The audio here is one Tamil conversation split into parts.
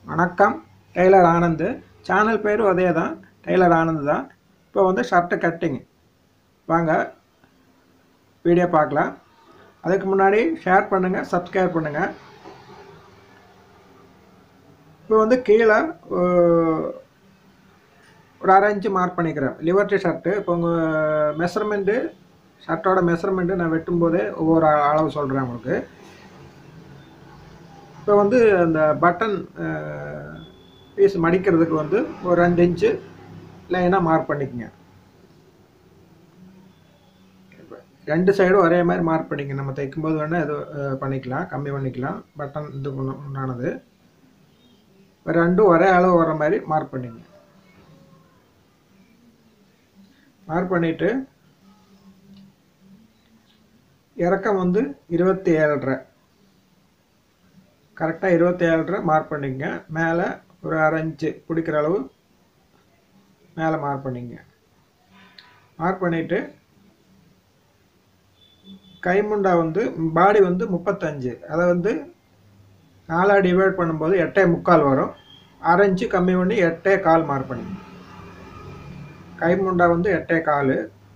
வணக்கம் டெய்லர் ஆனந்த் சேனல் பேரும் அதே தான் டெய்லர் ஆனந்த் தான் இப்போ வந்து ஷர்ட்டு கட்டிங் வாங்க வீடியோ பார்க்கலாம் அதுக்கு முன்னாடி ஷேர் பண்ணுங்கள் சப்ஸ்கிரைப் பண்ணுங்கள் இப்போ வந்து கீழே அஹ், ஒரு அரை இன்ச்சு மார்க் பண்ணிக்கிறேன் லிவர்ட்டி ஷர்ட்டு இப்போ உங்கள் மெஷர்மெண்ட்டு ஷர்ட்டோட மெஷர்மெண்ட்டு நான் வெட்டும்போதே ஒவ்வொரு அளவு சொல்கிறேன் உங்களுக்கு இப்போ வந்து அந்த பட்டன் பீஸ் மடிக்கிறதுக்கு வந்து ஒரு ரெண்டு இன்ச்சு லைனாக மார்க் பண்ணிக்கங்க இப்ப ரெண்டு சைடும் ஒரே மாதிரி மார்க் பண்ணிக்க நம்ம தைக்கும்போது வேணால் இது அஹ், பண்ணிக்கலாம் கம்மி பண்ணிக்கலாம் பட்டன் இது பண்ண- உண்டானது இப்ப ரெண்டும் ஒரே அளவு வர மாதிரி மார்க் பண்ணிங்க மார்க் பண்ணிவிட்டு இறக்கம் வந்து இருபத்தி ஏழரை கரெக்டாக இருபத்தி ஏழரை மார்க் பண்ணிக்கங்க மேலே ஒரு அரை இன்ச்சு பிடிக்கிற அளவு மேலே மார்க் பண்ணிக்கங்க மார்க் பண்ணிவிட்டு கைமுண்டா வந்து பாடி வந்து முப்பத்தஞ்சு அதை வந்து நாலாக டிவைட் பண்ணும்போது எட்டே முக்கால் வரும் அரை இன்ச்சு கம்மி பண்ணி எட்டே கால் மார்க் பண்ணிக்கங்க கைமுண்டா வந்து எட்டே கால்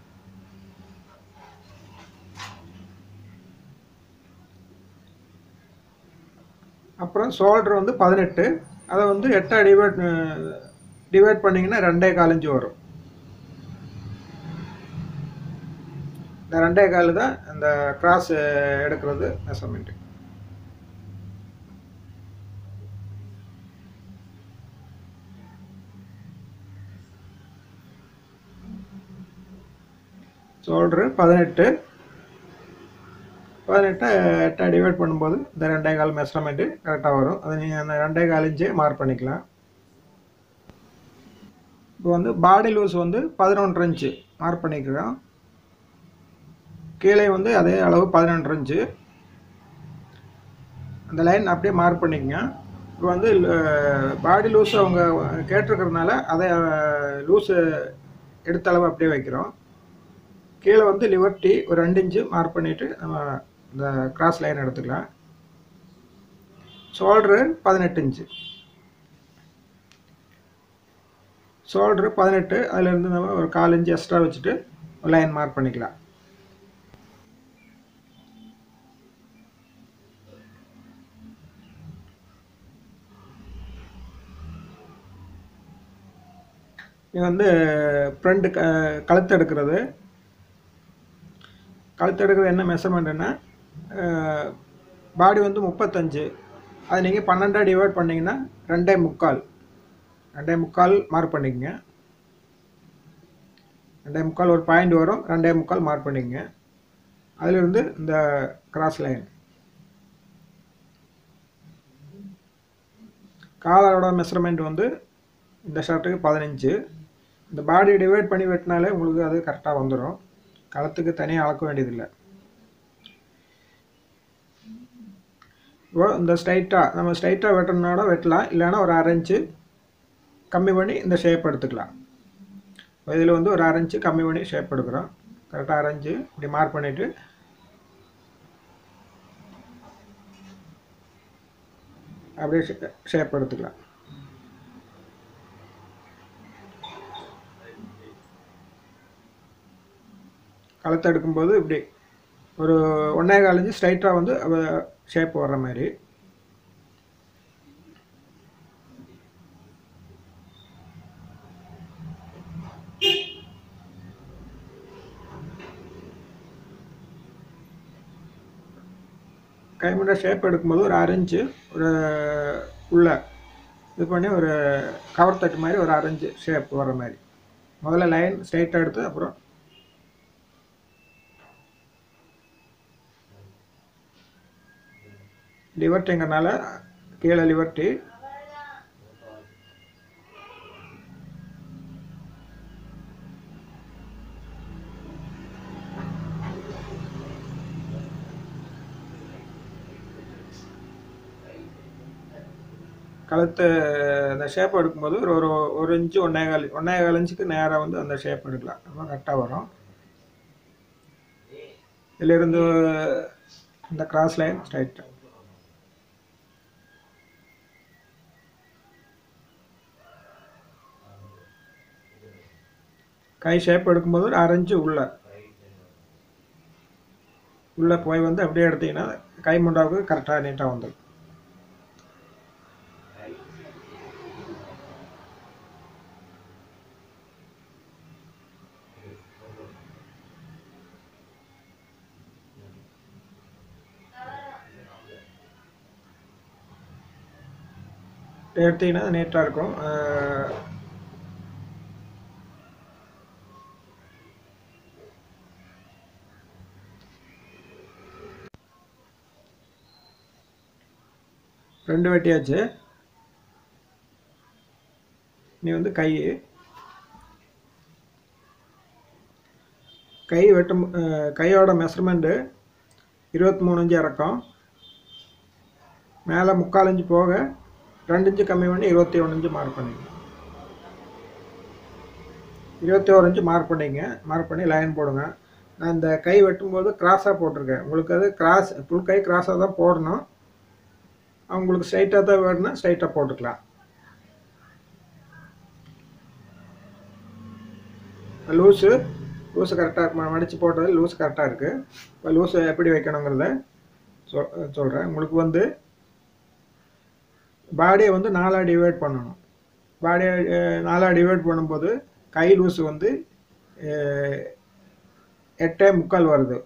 அப்புறம் ஷோல்டர் வந்து பதினெட்டு அதை வந்து எட்டா டிவைட் டிவைட் பண்ணிங்கன்னா ரெண்டே கால் இன்ச்சு வரும் இந்த ரெண்டே கால் தான் இந்த கிராஸ் எடுக்கிறது மெஷர்மெண்ட்டு ஷோல்டரு பதினெட்டு பதினெட்டை எட்டை டிவைட் பண்ணும்போது இந்த ரெண்டே கால் மெஷர்மெண்ட்டு கரெக்டாக வரும் அதை நீங்கள் அந்த ரெண்டே கால் இன்ச்சே மார்க் பண்ணிக்கலாம் இப்போ வந்து பாடி லூஸ் வந்து பதினொன்றரை இன்ச்சு மார்க் பண்ணிக்கிறோம் கீழே வந்து அதே அளவு பதினொன்றரை இன்ச்சு அந்த லைன் அப்படியே மார்க் பண்ணிக்கங்க இப்போ வந்து பாடி லூஸ் அவங்க கேட்டிருக்கறதுனால அதை லூஸு எடுத்த அளவு அப்படியே வைக்கிறோம் கீழே வந்து லிவர்ட்டி ஒரு ரெண்டு இன்ச்சு மார்க் பண்ணிவிட்டு நம்ம இந்த கிராஸ் லைன் எடுத்துக்கலாம் ஷோல்டரு பதினெட்டு இன்ச்சு ஷோல்டரு பதினெட்டு அதிலேருந்து நம்ம ஒரு கால் இன்ச்சு எக்ஸ்ட்ரா வச்சுட்டு ஒரு லைன் மார்க் பண்ணிக்கலாம் இது வந்து ஃப்ரண்ட் க கழுத்து எடுக்கிறது கழுத்து எடுக்கிறது என்ன மெஷர்மெண்ட்டுன்னா பாடி வந்து முப்பத்தஞ்சு அது நீங்கள் பன்னெண்டா டிவைட் பண்ணிங்கன்னா ரெண்டே முக்கால் ரெண்டே முக்கால் மார்க் பண்ணிக்கங்க ரெண்டே முக்கால் ஒரு பாயிண்ட் வரும் ரெண்டே முக்கால் மார்க் பண்ணிக்கங்க அதிலிருந்து இந்த கிராஸ் லைன் காலரோட மெஷர்மெண்ட் வந்து இந்த ஷர்ட்டுக்கு பதினஞ்சு இந்த பாடி டிவைட் பண்ணி வெட்டினாலே உங்களுக்கு அது கரெக்டாக வந்துடும் களத்துக்கு தனியாக அளக்க வேண்டியதில்லை இப்போ இந்த ஸ்ட்ரைட்டாக நம்ம ஸ்ட்ரைட்டாக வெட்டணுனால வெட்டலாம் இல்லைன்னா ஒரு அரை இன்ச்சு கம்மி பண்ணி இந்த ஷேப் எடுத்துக்கலாம் இதில் வந்து ஒரு அரை இன்ச்சு கம்மி பண்ணி ஷேப் எடுக்கிறோம் கரெக்டாக அரை இன்ச்சு இப்படி மார்க் பண்ணிவிட்டு அப்படியே ஷேப் எடுத்துக்கலாம் களத்தை எடுக்கும்போது இப்படி ஒரு ஒன்றே கால் இன்ச்சு ஸ்ட்ரைட்டாக வந்து ஷேப் வர்ற மாதிரி கைமுண்டா ஷேப் எடுக்கும்போது ஒரு அரை இன்ச்சு ஒரு உள்ள இது பண்ணி ஒரு கவர் தட்டு மாதிரி ஒரு அரை இன்ச்சு ஷேப் வர்ற மாதிரி முதல்ல லைன் ஸ்ட்ரைட்டாக எடுத்து அப்புறம் லிவர்ட்டிங்கிறனால கீழே லிவர்ட்டி கழுத்து அந்த ஷேப் எடுக்கும்போது ஒரு ஒரு ஒரு இன்ச்சு ஒன்றே கால் ஒன்றே கால் இன்ச்சுக்கு நேராக வந்து அந்த ஷேப் எடுக்கலாம் ரொம்ப கரெக்டாக வரும் இதிலிருந்து இந்த கிராஸ் லைன் ஸ்ட்ரைட் கை ஷேப் எடுக்கும்போது ஒரு அரைஞ்சு உள்ள உள்ளே போய் வந்து அப்படியே எடுத்தீங்கன்னா கை முண்டாவுக்கு கரெக்டாக நீட்டாக வந்துடும் எடுத்தீங்கன்னா நீட்டாக இருக்கும் அஹ் ரெண்டு வெட்டியாச்சு நீ வந்து கை கை வெட்டும் அஹ் கையோட மெஷர்மெண்ட்டு இருபத்தி மூணு இன்ச்சு இறக்கம் மேலே முக்கால் இன்ச்சு போக ரெண்டு இன்ச்சு கம்மி பண்ணி இருபத்தி ஒன்று இன்ச்சு மார்க் பண்ணிங்க இருபத்தி ஒரு இன்ச்சு மார்க் பண்ணிங்க மார்க் பண்ணி லைன் போடுங்க நான் இந்த கை வெட்டும்போது கிராஸாக போட்டிருக்கேன் உங்களுக்கு அது கிராஸ் ஃபுல் கை கிராஸாக தான் போடணும் அவங்களுக்கு ஸ்ட்ரைட்டாக தான் வேணும்னா ஸ்ட்ரைட்டாக போட்டுக்கலாம் லூஸு லூஸு கரெக்டாக மடித்து போட்டது லூஸ் கரெக்டாக இருக்குது இப்போ லூஸு எப்படி வைக்கணுங்கிறத சொல் சொல்கிறேன் உங்களுக்கு வந்து பாடியை வந்து நாலாக டிவைட் பண்ணணும் பாடியை நாலாக டிவைட் பண்ணும்போது கை லூஸு வந்து அஹ், எட்டே முக்கால் வருது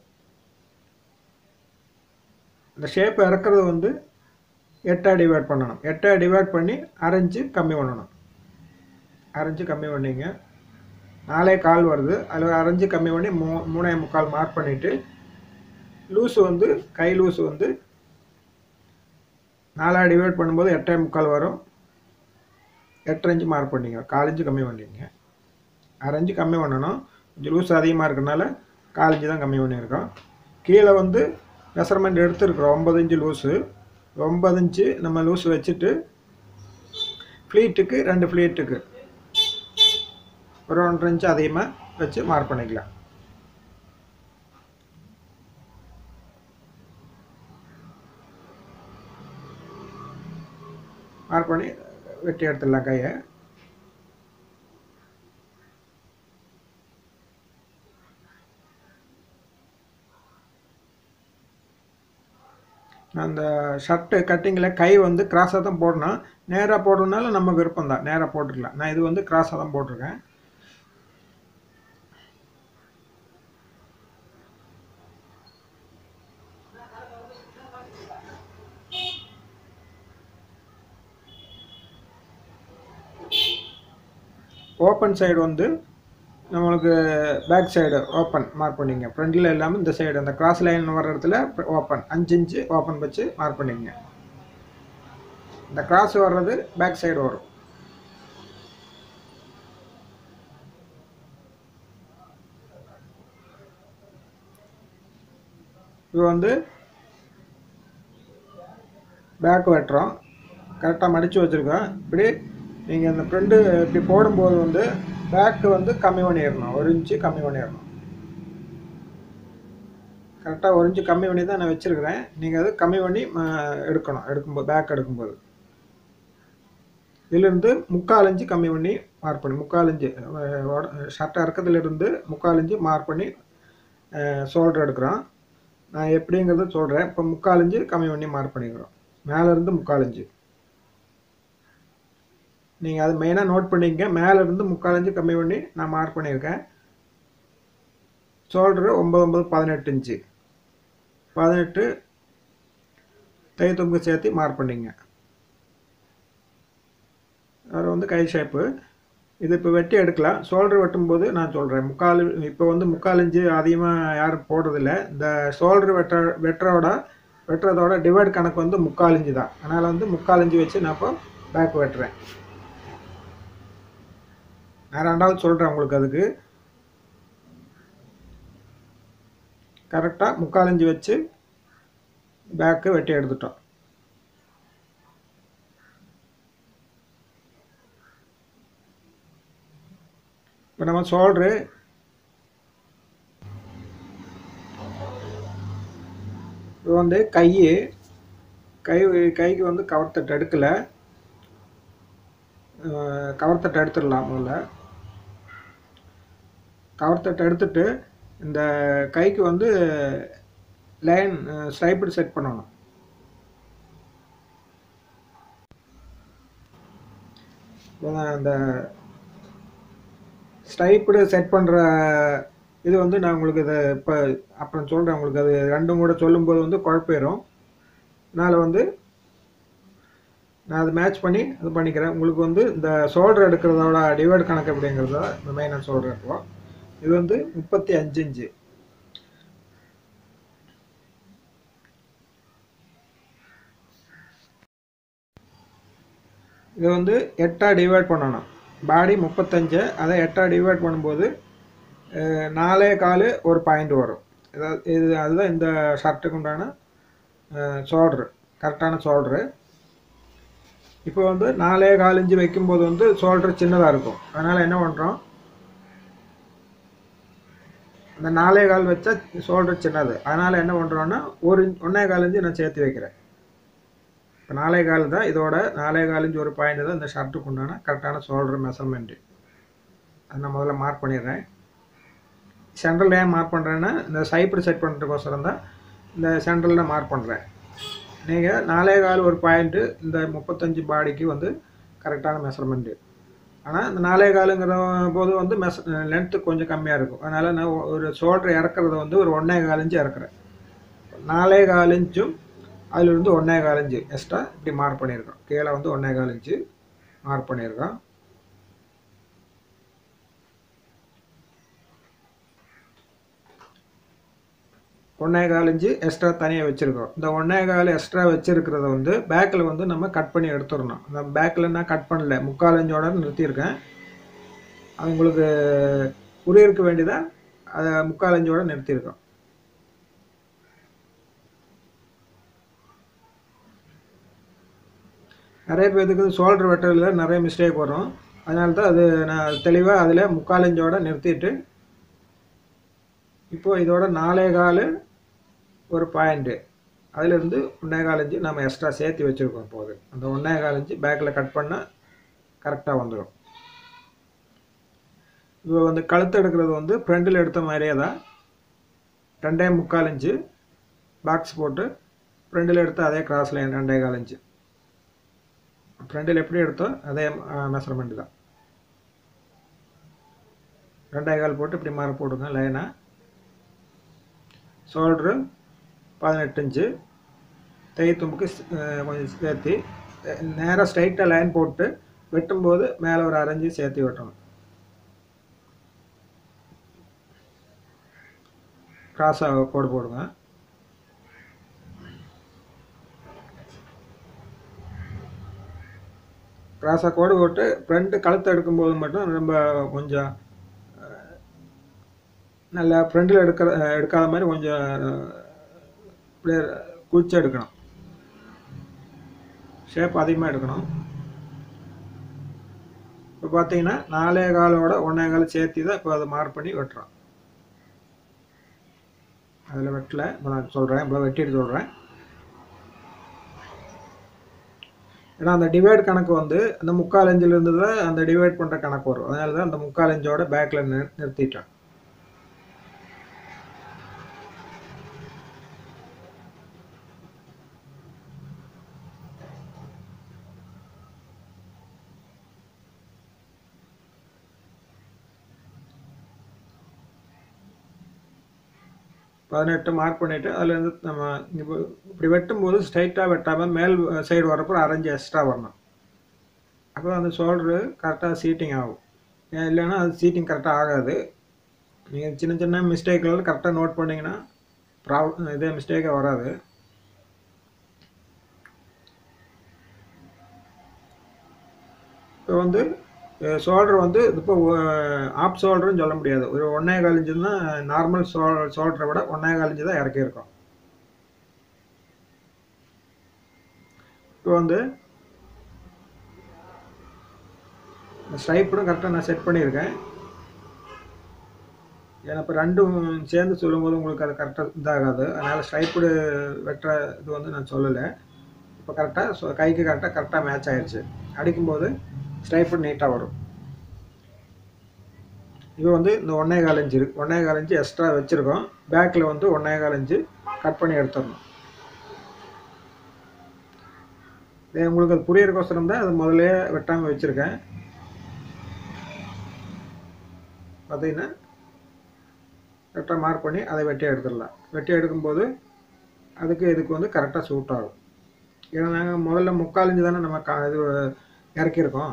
இந்த ஷேப் இறக்குறது வந்து எட்டாக டிவைட் பண்ணணும் எட்டாக டிவைட் பண்ணி அரைஞ்சு கம்மி பண்ணணும் அரைஞ்சு கம்மி பண்ணிங்க நாலே கால் வருது அதில் அரைஞ்சு கம்மி பண்ணி மூ மூணே முக்கால் மார்க் பண்ணிவிட்டு லூஸு வந்து கை லூஸு வந்து நாலாக டிவைட் பண்ணும்போது எட்டே முக்கால் வரும் எட்டரை இன்ச்சு மார்க் பண்ணிங்க கால் இன்ச்சு கம்மி பண்ணிங்க அரை இன்ச்சு கம்மி பண்ணணும் கொஞ்சம் லூஸ் அதிகமாக இருக்கறனால கால் இன்ச்சு தான் கம்மி பண்ணியிருக்கோம் கீழே வந்து மெஷர்மெண்ட் எடுத்துருக்குறோம் ஒம்பது இன்ச்சு லூஸு ஒம்பது இன்ச்சு நம்ம லூஸ் வச்சுட்டு ஃப்ளீட்டுக்கு ரெண்டு ஃப்ளீட்டுக்கு ஒரு ஒன்றரை இன்ச்சு அதிகமாக வச்சு மார்க் பண்ணிக்கலாம் மார்க் பண்ணி வெட்டி எடுத்துடலாம் கையை அந்த ஷர்ட்டு கட்டிங்கில் கை வந்து கிராஸாக தான் போடணும் நேராக போடுறதுனால நம்ம விருப்பம் தான் நேராக போட்டுக்கலாம் நான் இது வந்து கிராஸாக தான் போட்டிருக்கேன் ஓப்பன் சைடு வந்து நம்மளுக்கு பேக் சைடு ஓப்பன் மார்க் பண்ணிங்க ஃப்ரண்டில் இல்லாமல் இந்த சைடு அந்த கிராஸ் லைன் வர இடத்துல ஓப்பன் அஞ்சு இன்ச்சு ஓப்பன் வச்சு மார்க் பண்ணிங்க இந்த கிராஸ் வர்றது பேக் சைடு வரும் இது வந்து பேக் வெட்டுறோம் கரெக்டாக மடித்து வச்சுருக்கோம் இப்படி நீங்கள் இந்த ஃப்ரெண்டு இப்படி போடும்போது வந்து பேக்கு வந்து கம்மி பண்ணிடணும் ஒரு இன்ச்சு கம்மி பண்ணிடணும் கரெக்டாக ஒரு இன்ச்சு கம்மி பண்ணி தான் நான் வச்சுருக்கிறேன் நீங்கள் அது கம்மி பண்ணி ம, எடுக்கணும் எடுக்கும்போது பேக் எடுக்கும்போது இதிலிருந்து முக்கால் இன்ச்சு கம்மி பண்ணி மார்க் பண்ணி முக்கால் இன்ச்சு ஷர்ட்டை இறக்கத்துலேருந்து முக்கால் இன்ச்சு மார்க் பண்ணி ஷோல்டர் எடுக்கிறோம் நான் எப்படிங்கிறத சொல்கிறேன் இப்போ முக்கால் இன்ச்சு கம்மி பண்ணி மார்க் பண்ணிக்கிறோம் மேலேருந்து முக்கால் இன்ச்சு நீங்கள் அது மெயினாக நோட் பண்ணிக்கங்க மேலேருந்து முக்கால் இன்ச்சு கம்மி பண்ணி நான் மார்க் பண்ணியிருக்கேன் ஷோல்டரு ஒம்பது ஒம்பது பதினெட்டு இன்ச்சு பதினெட்டு தைத்தொம்பு சேர்த்து மார்க் பண்ணிங்க வேறு வந்து கை ஷேப்பு இது இப்போ வெட்டி எடுக்கலாம் ஷோல்டர் வெட்டும்போது நான் சொல்கிறேன் முக்கால் இப்போ வந்து முக்கால் இன்ச்சு அதிகமாக யாரும் போடுறதில்ல இந்த ஷோல்டர் வெட்ட வெட்டுறோட வெட்டுறதோட டிவைட் கணக்கு வந்து முக்கால் இன்ச்சு தான் அதனால் வந்து முக்கால் இன்ச்சு வச்சு நான் இப்போ பேக் வெட்டுறேன் நான் ரெண்டாவது சொல்கிறேன் உங்களுக்கு அதுக்கு கரெக்டாக முக்கால் இன்ச்சு வச்சு பேக்கு வெட்டி எடுத்துட்டோம் இப்போ நம்ம ஷோல்ட்ரு இது வந்து கை கை கைக்கு வந்து கவர் தட்டு எடுக்கலை கவர் தட்டு எடுத்துடலாம் முதல்ல கவர் தட்டை எடுத்துட்டு இந்த கைக்கு வந்து லைன் ஸ்ட்ரைப்டு செட் பண்ணணும் இந்த ஸ்டைப்டு செட் பண்ணுற இது வந்து நான் உங்களுக்கு இதை இப்போ அப்புறம் சொல்கிறேன் உங்களுக்கு அது ரெண்டும் கூட சொல்லும்போது வந்து குழப்பிடும் அதனால் வந்து நான் அதை மேட்ச் பண்ணி இது பண்ணிக்கிறேன் உங்களுக்கு வந்து இந்த ஷோல்டர் எடுக்கிறதோட டிவைட் கணக்கு எப்படிங்கிறத இந்த மெயினாக சொல்கிறேன் இப்போ இது வந்து முப்பத்தி அஞ்சு இன்ச்சு இது வந்து எட்டாக டிவைட் பண்ணணும் பாடி முப்பத்தஞ்சு அதை எட்டாக டிவைட் பண்ணும்போது நாலே கால் ஒரு பாயிண்ட் வரும் இதாவது இது அதுதான் இந்த ஷர்ட்டுக்கு உண்டான ஷோல்ட்ரு கரெக்டான ஷோல்ட்ரு இப்போ வந்து நாலே கால் இன்ச்சு வைக்கும்போது வந்து ஷோல்ட்ரு சின்னதாக இருக்கும் அதனால் என்ன பண்ணுறோம் அந்த நாலே கால் வச்சா ஷோல்டர் சின்னது அதனால் என்ன பண்ணுறோன்னா ஒரு ஒன்றே கால் இன்ச்சு நான் சேர்த்து வைக்கிறேன் இப்போ நாலே கால் தான் இதோட நாலே கால் இன்ச்சு ஒரு பாயிண்ட் தான் இந்த ஷர்ட்டுக்கு உண்டான கரெக்டான ஷோல்டர் மெஷர்மெண்ட்டு அதை நான் முதல்ல மார்க் பண்ணிடுறேன் சென்ட்ரல் ஏன் மார்க் பண்ணுறேன்னா இந்த சைப்பிடு செட் பண்ணுறதுக்கோசரம் தான் இந்த சென்ட்ரலில் மார்க் பண்ணுறேன் நீங்கள் நாலே கால் ஒரு பாயிண்ட்டு இந்த முப்பத்தஞ்சு பாடிக்கு வந்து கரெக்டான மெஷர்மெண்ட்டு ஆனால் இந்த நாலே காலுங்கிற போது வந்து மெஷ லென்த்து கொஞ்சம் கம்மியாக இருக்கும் அதனால் நான் ஒரு ஷோல்டர் இறக்குறத வந்து ஒரு ஒன்றே கால் இன்ச்சு இறக்குறேன் நாலே கால் இன்ச்சும் அதிலிருந்து ஒன்றே கால் இன்ச்சு எக்ஸ்ட்ரா இப்படி மார்க் பண்ணியிருக்கோம் கீழே வந்து ஒன்றே கால் இன்ச்சு மார்க் பண்ணியிருக்கோம் ஒன்றே கால் இன்ச்சு எக்ஸ்ட்ரா தனியாக வச்சுருக்கோம் இந்த ஒன்றே கால் எக்ஸ்ட்ரா வச்சுருக்கிறத வந்து பேக்கில் வந்து நம்ம கட் பண்ணி எடுத்துடணும் அந்த பேக்கில் நான் கட் பண்ணல முக்கால் இன்ச்சோட நிறுத்தியிருக்கேன் அது உங்களுக்கு புரியிருக்க வேண்டியதாக அதை முக்கால் இன்ச்சோட நிறுத்தியிருக்கோம் நிறைய பேர்த்துக்கு ஷோல்டர் வெட்டுறதுல நிறைய மிஸ்டேக் வரும் அதனால தான் அது நான் தெளிவாக அதில் முக்கால் இன்ச்சோட நிறுத்திட்டு இப்போ இதோட நாலே கால் ஒரு பாயிண்ட்டு அதிலிருந்து ஒன்றே கால் இன்ச்சு நம்ம எக்ஸ்ட்ரா சேர்த்து வச்சுருக்கோம் போது அந்த ஒன்றே கால் இன்ச்சு பேக்கில் கட் பண்ணால் கரெக்டாக வந்துடும் இப்போ வந்து கழுத்து எடுக்கிறது வந்து ஃப்ரண்டில் எடுத்த மாதிரியே தான் ரெண்டே முக்கால் இன்ச்சு பாக்ஸ் போட்டு ஃப்ரண்டில் எடுத்த அதே கிராஸ் லைன் ரெண்டே கால் இன்ச்சு ஃப்ரண்டில் எப்படி எடுத்தோ அதே மெஷர்மெண்ட் தான் ரெண்டே கால் போட்டு இப்படி மாற போடுங்க லைனாக ஷோல்ட்ரு பதினெட்டு இன்ச்சு தைத்தும்புக்கு கொஞ்சம் சேர்த்து நேராக ஸ்ட்ரைட்டாக லைன் போட்டு வெட்டும்போது மேலே ஒரு அரைஞ்சி சேர்த்து வெட்டணும் கிராஸாக கோடு போடுங்க கிராஸாக கோடு போட்டு ஃப்ரண்ட்டு கழுத்து எடுக்கும்போது மட்டும் ரொம்ப கொஞ்சம் நல்லா ஃப்ரண்டில் எடுக்கிற எடுக்காத மாதிரி கொஞ்சம் இப்படியே குளிச்சு எடுக்கணும் ஷேப் அதிகமாக எடுக்கணும் இப்போ பார்த்தீங்கன்னா நாலே காலோட ஒன்றே கால் சேர்த்து தான் இப்போ அதை மார்க் பண்ணி வெட்டுறோம் அதில் வெட்டல இப்போ நான் சொல்கிறேன் இப்போ வெட்டிட்டு சொல்கிறேன் ஏன்னா அந்த டிவைட் கணக்கு வந்து அந்த முக்கால் இன்ச்சிலேருந்து தான் அந்த டிவைட் பண்ணுற கணக்கு வரும் அதனால தான் அந்த முக்கால் இன்ச்சோட பேக்கில் நிறு நிறுத்திட்டேன் பதினெட்டு மார்க் பண்ணிவிட்டு அதுலேருந்து நம்ம இப்போ இப்படி வெட்டும்போது ஸ்ட்ரைட்டாக வெட்டாமல் மேல் சைடு வரப்போ அரைஞ்சு எக்ஸ்ட்ரா வரணும் அப்போ அந்த ஷோல்டரு கரெக்டாக சீட்டிங் ஆகும் ஏன் இல்லைன்னா அது சீட்டிங் கரெக்டாக ஆகாது நீங்கள் சின்ன சின்ன மிஸ்டேக்கள் கரெக்டாக நோட் பண்ணிங்கன்னா ப்ராப்ளம் இதே மிஸ்டேக்கே வராது இப்போ வந்து ஷோல்டர் வந்து இப்போ ஆப் ஷோல்டர்னு சொல்ல முடியாது ஒரு ஒன்றே கால் இன்ச்சுன்னா நார்மல் ஷோ ஷோல்டரை விட ஒன்றே கால் இன்ச்சு தான் இறக்கியிருக்கோம் இப்போ வந்து ஸ்ட்ரைப்பும் கரெக்டாக நான் செட் பண்ணியிருக்கேன் ஏன்னா இப்போ ரெண்டும் சேர்ந்து சொல்லும்போது உங்களுக்கு அது கரெக்டாக இதாகாது அதனால் ஸ்ட்ரைப்புடு வெட்டுற இது வந்து நான் சொல்லலை இப்போ கரெக்டாக ஸோ கைக்கு கரெக்டாக கரெக்டாக மேட்ச் ஆயிடுச்சு அடிக்கும்போது ஸ்ட்ரைப்பு நீட்டாக வரும் இப்போ வந்து இந்த ஒன்றே கால் இன்ச்சு இருக்கு ஒன்றே கால் இன்ச்சு எக்ஸ்ட்ரா வச்சுருக்கோம் பேக்கில் வந்து ஒன்றே கால் இன்ச்சு கட் பண்ணி எடுத்துடணும் இது உங்களுக்கு அது புரியறக்கோசரம் தான் அது முதல்ல வெட்டாமல் வச்சுருக்கேன் பார்த்தீங்கன்னா கரெக்டாக மார்க் பண்ணி அதை வெட்டி எடுத்துடலாம் வெட்டி எடுக்கும்போது அதுக்கு இதுக்கு வந்து கரெக்டாக சூட் ஆகும் ஏன்னா நாங்கள் முதல்ல முக்கால் இன்ச்சு தானே நம்ம கா இது இறக்கியிருக்கோம்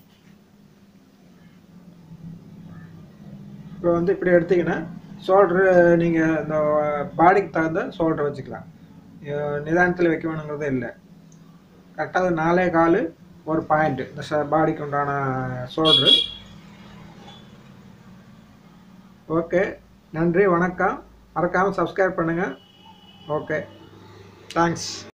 இப்போ வந்து இப்படி எடுத்தீங்கன்னா ஷோல்ட்ரு நீங்கள் இந்த பாடிக்கு தகுந்த ஷோல்டர் வச்சுக்கலாம் நிதானத்தில் வைக்க வேணுங்கிறதே இல்லை கரெக்டாக நாலே கால் ஒரு பாயிண்ட் இந்த ஷ பாடிக்கு உண்டான ஷோல்ட்ரு ஓகே நன்றி வணக்கம் மறக்காமல் சப்ஸ்கிரைப் பண்ணுங்கள் ஓகே தேங்க்ஸ்